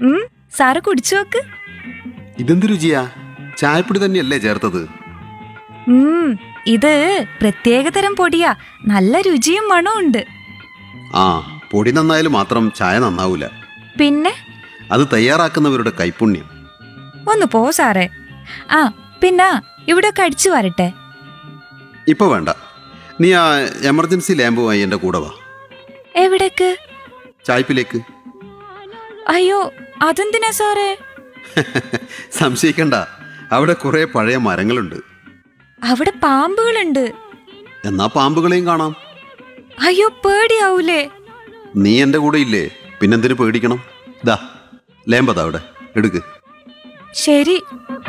ഉം സാറ് കുടിച്ചു നോക്ക് ഇതെന്ത് രുചിയാ ചായപ്പൊടി തന്നെയല്ലേ ചേർത്തത് ഉം ഇത് പ്രത്യേകതരം പൊടിയാ നല്ല രുചിയും മണവും ഉണ്ട് ആ പൊടി നന്നായാലും മാത്രം ചായ നന്നാവൂല പിന്നെ അത് തയ്യാറാക്കുന്നവരുടെ കൈപുണ്യം ഒന്ന് പോ സാറേ ആ പിന്നെ ഇവിടെ അടിച്ചു വരട്ടെ ഇപ്പൊ വേണ്ട നീ ആ എമർജൻസി ലാമ്പുമായി എൻ്റെ കൂടെ വാ എവിടേക്ക് ചായ്പിലേക്ക് അയ്യോ അതെന്തിനാ സാറേ സംശയിക്കണ്ട അവിടെ കുറെ പഴയ മരങ്ങളുണ്ട് അവിടെ പാമ്പുകളുണ്ട് എന്നാ പാമ്പുകളെയും കാണാം അയ്യോ പേടിയാവൂലേ നീ എൻ്റെ കൂടെ ഇല്ലേ പിന്നെന്തിനു പേടിക്കണം ദാ ലേമ്പതാ അവിടെ എടുക്ക് ശരി